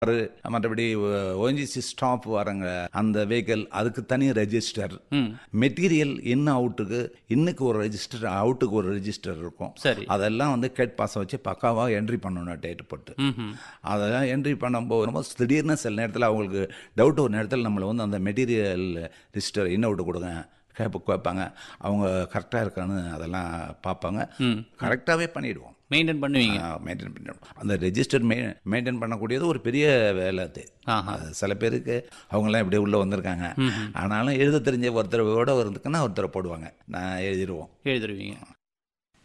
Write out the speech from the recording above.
மற்றபடி ONGC stop வரங்க அந்த வெஹிக்கிள் அதுக்கு தனி ரெஜிஸ்டர் மெட்டீரியல் இன் அவுட்டுக்கு இன்னுக்கு ஒரு ரெஜிஸ்டர் அவுட்டுக்கு ஒரு ரெஜிஸ்டர் இருக்கும் சரி அதெல்லாம் வந்து கேட் பாஸை வச்சு பக்காவாக என்ட்ரி பண்ணணும் டேட் போட்டு ம்ஹும். அதெல்லாம் என்ட்ரி பண்ணும்போது ரொம்ப திடீர்னு சில நேரத்தில் அவங்களுக்கு டவுட் ஒரு நேரத்தில் நம்மளை வந்து அந்த மெட்டீரியல் ரிஜிஸ்டர் இன் அவுட்டு கொடுங்க கேப்பு கேட்பாங்க அவங்க கரெக்டாக இருக்கான்னு அதெல்லாம் பார்ப்பாங்க கரெக்டாகவே பண்ணிடுவோம் மெயின்டைன் பண்ணுவீங்க மெயின்டைன் பண்ணிடுவோம் அந்த ரெஜிஸ்டர் மெயின் மெயின்டைன் பண்ணக்கூடியது ஒரு பெரிய வேலை அது ஆஹா. அது சில பேருக்கு அவங்கெல்லாம் இப்படி உள்ளே வந்திருக்காங்க ஆனாலும் எழுத தெரிஞ்ச ஒருத்தரோட ஒருத்தருக்குன்னா ஒருத்தரை போடுவாங்க நான் எழுதிடுவோம் எழுதிருவீங்க